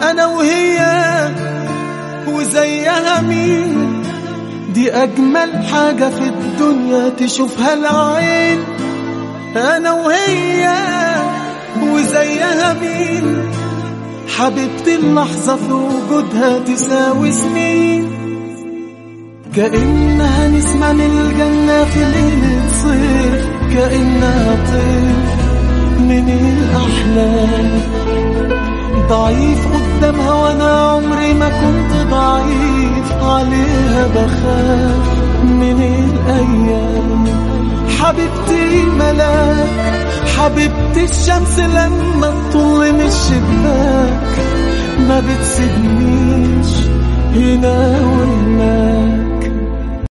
انا وهي وزيها مين دي اجمل حاجة في الدنيا تشوفها العين انا وهي وزيها مين حبيبتي اللحظة في وجودها تساوي سنين كأنها نسمة من الجنة في ليلة صيف كأنها طيف من الأحلام ضعيف قدامها وأنا عمري ما كنت ضعيف عليها بخاف من الأيام حبيبتي ملاك حبيبتي الشمس لما تطل من الشباك ما بتسيبنيش هنا وهناك